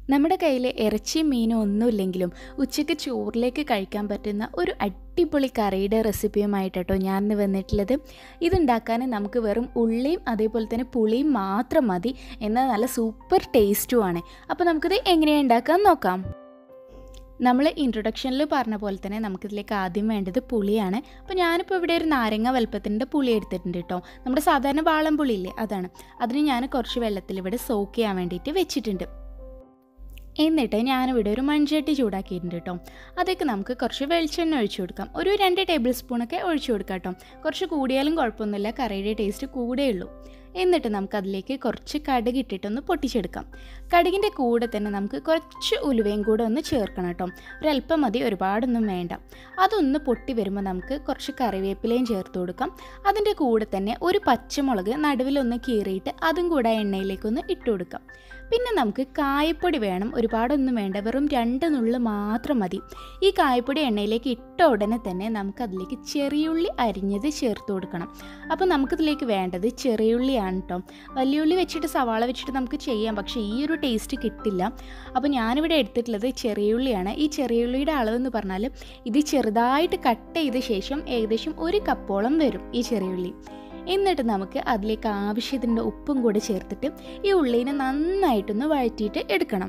നമ്മുടെ കയ്യിൽ ഇറച്ചിയും മീനും ഒന്നുമില്ലെങ്കിലും ഉച്ചയ്ക്ക് ചോറിലേക്ക് കഴിക്കാൻ പറ്റുന്ന ഒരു അടിപൊളി കറിയുടെ റെസിപ്പിയുമായിട്ടോ ഞാൻ ഇന്ന് വന്നിട്ടുള്ളത് ഇതുണ്ടാക്കാൻ നമുക്ക് വെറും ഉള്ളിയും അതേപോലെ തന്നെ പുളിയും മാത്രം മതി എന്നാൽ നല്ല സൂപ്പർ ടേസ്റ്റുമാണ് അപ്പോൾ നമുക്കിത് എങ്ങനെയാണ് ഉണ്ടാക്കാൻ നോക്കാം നമ്മൾ ഇൻട്രൊഡക്ഷനിൽ പറഞ്ഞ പോലെ തന്നെ നമുക്കിതിലേക്ക് ആദ്യം വേണ്ടത് പുളിയാണ് അപ്പോൾ ഞാനിപ്പോൾ ഇവിടെ ഒരു നാരങ്ങ വലുപ്പത്തിൻ്റെ പുളി എടുത്തിട്ടുണ്ട് കേട്ടോ നമ്മുടെ സാധാരണ വാളം പുളിയില്ലേ അതാണ് അതിന് ഞാൻ കുറച്ച് വെള്ളത്തിൽ ഇവിടെ സോക്ക് ചെയ്യാൻ വേണ്ടിയിട്ട് വെച്ചിട്ടുണ്ട് എന്നിട്ട് ഞാനിവിടെ ഒരു മൺചട്ടി ചൂടാക്കിയിട്ടുണ്ട് കേട്ടോ അതേക്ക് നമുക്ക് കുറച്ച് വെളിച്ചെണ്ണ ഒഴിച്ചു കൊടുക്കാം ഒരു രണ്ട് ടേബിൾ സ്പൂണൊക്കെ ഒഴിച്ചു കൊടുക്കാം കേട്ടോ കുറച്ച് കൂടിയാലും കുഴപ്പമൊന്നുമില്ല കറിയുടെ ടേസ്റ്റ് കൂടെയുള്ളൂ എന്നിട്ട് നമുക്ക് അതിലേക്ക് കുറച്ച് കടുക് ഇട്ടിട്ടൊന്ന് പൊട്ടിച്ചെടുക്കാം കടുകിൻ്റെ കൂടെ തന്നെ നമുക്ക് കുറച്ച് ഉലുവയും കൂടെ ഒന്ന് ചേർക്കണം കേട്ടോ ഒരല്പം മതി ഒരുപാടൊന്നും വേണ്ട അതൊന്ന് പൊട്ടി വരുമ്പോൾ നമുക്ക് കുറച്ച് കറിവേപ്പിലയും ചേർത്ത് കൊടുക്കാം അതിൻ്റെ കൂടെ തന്നെ ഒരു പച്ചമുളക് നടുവിലൊന്ന് കീറിയിട്ട് അതും കൂടെ ആ എണ്ണയിലേക്കൊന്ന് ഇട്ട് കൊടുക്കാം പിന്നെ നമുക്ക് കായപ്പൊടി വേണം ഒരുപാടൊന്നും വേണ്ട വെറും രണ്ട് നുള്ളു മാത്രം മതി ഈ കായപ്പൊടി എണ്ണയിലേക്ക് ഇട്ട ഉടനെ തന്നെ നമുക്കതിലേക്ക് ചെറിയുള്ളി അരിഞ്ഞത് ചേർത്ത് കൊടുക്കണം അപ്പോൾ നമുക്കിതിലേക്ക് വേണ്ടത് ചെറിയുള്ളിയാണ് കേട്ടോ വലിയുള്ളി വെച്ചിട്ട് സവാള വെച്ചിട്ട് നമുക്ക് ചെയ്യാം പക്ഷേ ഈ ഒരു ടേസ്റ്റ് കിട്ടില്ല അപ്പോൾ ഞാനിവിടെ എടുത്തിട്ടുള്ളത് ചെറിയുള്ളിയാണ് ഈ ചെറിയുള്ളിയുടെ അളവെന്ന് പറഞ്ഞാൽ ഇത് ചെറുതായിട്ട് കട്ട് ചെയ്ത ശേഷം ഏകദേശം ഒരു കപ്പോളം വരും ഈ ചെറിയുള്ളി എന്നിട്ട് നമുക്ക് അതിലേക്ക് ആവശ്യത്തിൻ്റെ ഉപ്പും കൂടെ ചേർത്തിട്ട് ഈ ഉള്ളിനെ നന്നായിട്ടൊന്ന് വഴറ്റിയിട്ട് എടുക്കണം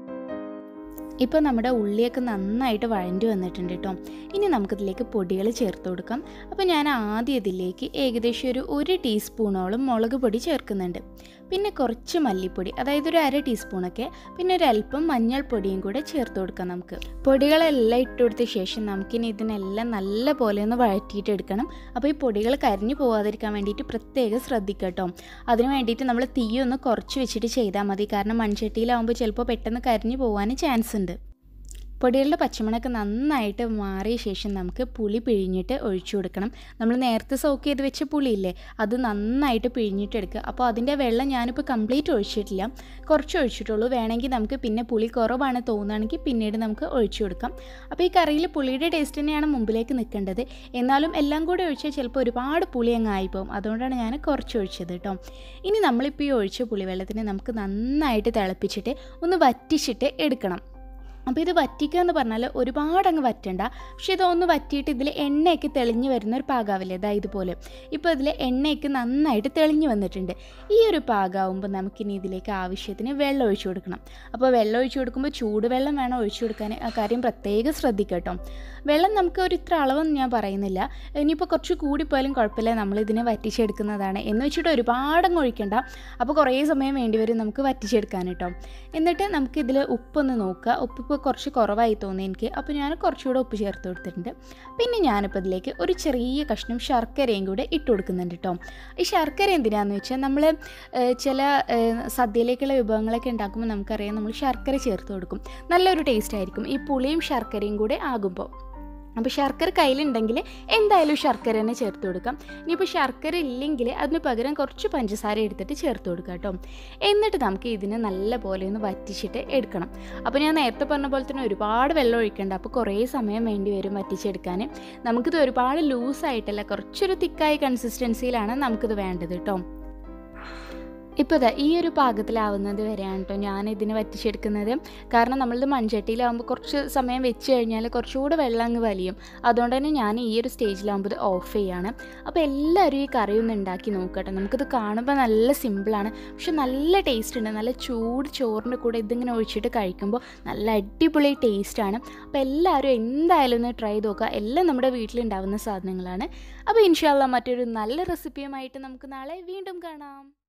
ഇപ്പോൾ നമ്മുടെ ഉള്ളിയൊക്കെ നന്നായിട്ട് വഴണ്ടി വന്നിട്ടുണ്ട് കേട്ടോ ഇനി നമുക്കിതിലേക്ക് പൊടികൾ ചേർത്ത് കൊടുക്കാം അപ്പോൾ ഞാൻ ആദ്യം ഇതിലേക്ക് ഏകദേശം ഒരു ഒരു ടീസ്പൂണോളം മുളക് പൊടി ചേർക്കുന്നുണ്ട് പിന്നെ കുറച്ച് മല്ലിപ്പൊടി അതായത് ഒരു അര ടീസ്പൂണൊക്കെ പിന്നെ ഒരു അല്പം മഞ്ഞൾപ്പൊടിയും കൂടെ ചേർത്ത് കൊടുക്കാം നമുക്ക് പൊടികളെല്ലാം ഇട്ട് കൊടുത്ത ശേഷം നമുക്കിനി ഇതിനെല്ലാം നല്ല പോലെ ഒന്ന് വഴറ്റിയിട്ട് എടുക്കണം അപ്പോൾ ഈ പൊടികൾ കരിഞ്ഞു പോകാതിരിക്കാൻ വേണ്ടിയിട്ട് പ്രത്യേകം ശ്രദ്ധിക്കുക കേട്ടോ അതിന് വേണ്ടിയിട്ട് നമ്മൾ തീ ഒന്ന് കുറച്ച് വെച്ചിട്ട് ചെയ്താൽ മതി കാരണം മൺചട്ടിയിലാവുമ്പോൾ ചിലപ്പോൾ പെട്ടെന്ന് കരിഞ്ഞു പോകാൻ ചാൻസ് ഉണ്ട് പൊടികളുടെ പച്ചമണമൊക്കെ നന്നായിട്ട് മാറിയ ശേഷം നമുക്ക് പുളി പിഴിഞ്ഞിട്ട് ഒഴിച്ചു കൊടുക്കണം നമ്മൾ നേരത്തെ സോക്ക് ചെയ്ത് വെച്ച പുളിയില്ലേ അത് നന്നായിട്ട് പിഴിഞ്ഞിട്ട് എടുക്കുക അപ്പോൾ അതിൻ്റെ വെള്ളം ഞാനിപ്പോൾ കംപ്ലീറ്റ് ഒഴിച്ചിട്ടില്ല കുറച്ച് ഒഴിച്ചിട്ടുള്ളൂ വേണമെങ്കിൽ നമുക്ക് പിന്നെ പുളി കുറവാണ് തോന്നുകയാണെങ്കിൽ പിന്നീട് നമുക്ക് ഒഴിച്ചു കൊടുക്കാം അപ്പോൾ ഈ കറിയിൽ പുളിയുടെ ടേസ്റ്റ് തന്നെയാണ് മുമ്പിലേക്ക് നിൽക്കേണ്ടത് എന്നാലും എല്ലാം കൂടെ ഒഴിച്ചാൽ ചിലപ്പോൾ ഒരുപാട് പുളി അങ്ങ് ആയിപ്പോവും അതുകൊണ്ടാണ് ഞാൻ കുറച്ച് ഒഴിച്ചത് കേട്ടോ ഇനി നമ്മളിപ്പോൾ ഈ ഒഴിച്ച പുളിവെള്ളത്തിനെ നമുക്ക് നന്നായിട്ട് തിളപ്പിച്ചിട്ട് ഒന്ന് വറ്റിച്ചിട്ട് എടുക്കണം അപ്പോൾ ഇത് വറ്റിക്കുക എന്ന് പറഞ്ഞാൽ ഒരുപാട് അങ്ങ് വറ്റണ്ട പക്ഷെ ഇതൊന്ന് വറ്റിയിട്ട് ഇതിൽ എണ്ണയൊക്കെ തെളിഞ്ഞ് വരുന്ന ഒരു പാകാവില്ലേ അതായത് ഇതുപോലെ ഇപ്പോൾ ഇതിൽ എണ്ണയൊക്കെ നന്നായിട്ട് തെളിഞ്ഞ് വന്നിട്ടുണ്ട് ഈ ഒരു പാകാവുമ്പോൾ നമുക്കിനി ഇതിലേക്ക് ആവശ്യത്തിന് വെള്ളം ഒഴിച്ചു കൊടുക്കണം അപ്പോൾ വെള്ളം ഒഴിച്ചു കൊടുക്കുമ്പോൾ ചൂടുവെള്ളം വേണം ഒഴിച്ചു കൊടുക്കാൻ ആ കാര്യം പ്രത്യേകം ശ്രദ്ധിക്കുക കേട്ടോ വെള്ളം നമുക്ക് ഒരു ഇത്ര അളവൊന്നും ഞാൻ പറയുന്നില്ല ഇനിയിപ്പോൾ കുറച്ച് കൂടിപ്പോയാലും കുഴപ്പമില്ല നമ്മളിതിനെ വറ്റിച്ചെടുക്കുന്നതാണ് എന്ന് വെച്ചിട്ട് ഒരുപാടങ്ങ് ഒഴിക്കണ്ട അപ്പോൾ കുറേ സമയം വേണ്ടി വരും നമുക്ക് വറ്റിച്ചെടുക്കാൻ കേട്ടോ എന്നിട്ട് നമുക്കിതിൽ ഉപ്പൊന്ന് നോക്കുക ഉപ്പ് ഇപ്പോൾ കുറച്ച് കുറവായി തോന്നി എനിക്ക് അപ്പോൾ ഞാൻ കുറച്ചുകൂടെ ഉപ്പ് ചേർത്ത് കൊടുത്തിട്ടുണ്ട് പിന്നെ ഞാനിപ്പോൾ ഇതിലേക്ക് ഒരു ചെറിയ കഷ്ണം ശർക്കരയും കൂടെ ഇട്ട് കൊടുക്കുന്നുണ്ട് കേട്ടോ ഈ ശർക്കര എന്തിനാന്ന് വെച്ചാൽ നമ്മൾ ചില സദ്യയിലേക്കുള്ള വിഭവങ്ങളൊക്കെ ഉണ്ടാക്കുമ്പോൾ നമുക്കറിയാം നമ്മൾ ശർക്കര ചേർത്ത് കൊടുക്കും നല്ലൊരു ടേസ്റ്റ് ആയിരിക്കും ഈ പുളിയും ശർക്കരയും കൂടെ ആകുമ്പോൾ അപ്പോൾ ശർക്കര കയ്യിലുണ്ടെങ്കിൽ എന്തായാലും ശർക്കര തന്നെ ചേർത്ത് കൊടുക്കാം ഇനിയിപ്പോൾ ശർക്കര ഇല്ലെങ്കിൽ അതിന് പകരം കുറച്ച് പഞ്ചസാര എടുത്തിട്ട് ചേർത്ത് കൊടുക്കുക കേട്ടോ എന്നിട്ട് നമുക്ക് ഇതിനെ നല്ല പോലെ ഒന്ന് വറ്റിച്ചിട്ട് എടുക്കണം അപ്പോൾ ഞാൻ നേരത്തെ പറഞ്ഞ പോലെ തന്നെ ഒരുപാട് വെള്ളം ഒഴിക്കേണ്ട അപ്പോൾ കുറേ സമയം വേണ്ടി വരും വറ്റിച്ചെടുക്കാൻ നമുക്കിത് ഒരുപാട് ലൂസായിട്ടല്ല കുറച്ചൊരു തിക്കായ കൺസിസ്റ്റൻസിയിലാണ് നമുക്കിത് വേണ്ടത് കേട്ടോ ഇപ്പോൾ ഇതാ ഈ ഒരു പാകത്തിലാവുന്നത് വരെയാണ് കേട്ടോ ഞാൻ ഇതിന് വറ്റിച്ചെടുക്കുന്നത് കാരണം നമ്മളിത് മൺചട്ടിയിലാവുമ്പോൾ കുറച്ച് സമയം വെച്ച് കഴിഞ്ഞാൽ കുറച്ചുകൂടെ വെള്ളം അങ്ങ് വലിയും അതുകൊണ്ട് തന്നെ ഞാൻ ഈ ഒരു സ്റ്റേജിലാവുമ്പോൾ ഇത് ഓഫ് ചെയ്യാണ് അപ്പോൾ എല്ലാവരും ഈ കറി ഒന്ന് ഉണ്ടാക്കി നോക്കട്ടെ നമുക്കിത് കാണുമ്പോൾ നല്ല സിമ്പിളാണ് പക്ഷെ നല്ല ടേസ്റ്റ് ഉണ്ട് നല്ല ചൂട് ചോറിൻ്റെ കൂടെ ഇതിങ്ങനെ ഒഴിച്ചിട്ട് കഴിക്കുമ്പോൾ നല്ല അടിപൊളി ടേസ്റ്റാണ് അപ്പോൾ എല്ലാവരും എന്തായാലും ഒന്ന് ട്രൈ ചെയ്ത് നോക്കുക എല്ലാം നമ്മുടെ വീട്ടിലുണ്ടാവുന്ന സാധനങ്ങളാണ് അപ്പോൾ ഇൻഷാല്ല മറ്റൊരു നല്ല റെസിപ്പിയുമായിട്ട് നമുക്ക് നാളെ വീണ്ടും കാണാം